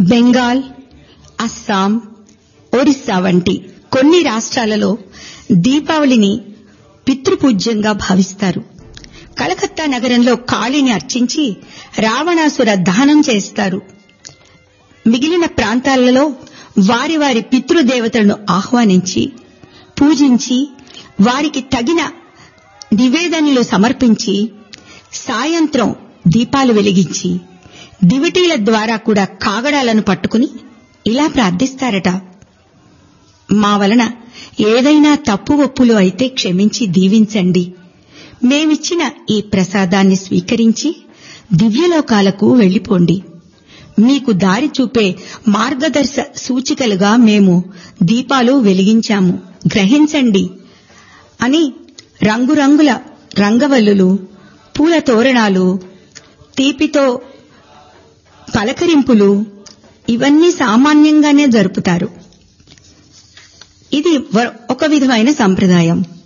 బెంగాల్ అస్సాం ఒడిస్సా వంటి కొన్ని రాష్ట్రాలలో దీపావళిని పితృపూజ్యంగా భావిస్తారు కలకత్తా నగరంలో కాళిని అర్చించి రావణాసుర దహనం చేస్తారు మిగిలిన ప్రాంతాలలో వారి వారి పితృదేవతలను ఆహ్వానించి పూజించి వారికి తగిన నివేదనలు సమర్పించి సాయంత్రం దీపాలు వెలిగించి దివిటీల ద్వారా కూడా కాగడాలను పట్టుకుని ఇలా ప్రార్థిస్తారట మా వలన ఏదైనా తప్పు ఒప్పులు అయితే క్షమించి దీవించండి మేమిచ్చిన ఈ ప్రసాదాన్ని స్వీకరించి దివ్యలోకాలకు వెళ్లిపోండి మీకు దారి చూపే మార్గదర్శ సూచికలుగా మేము దీపాలు వెలిగించాము గ్రహించండి అని రంగురంగుల రంగవల్లులు పూల తోరణాలు తీపితో పలకరింపులు ఇవన్నీ సామాన్యంగానే జరుపుతారు ఇది ఒక విధమైన సంప్రదాయం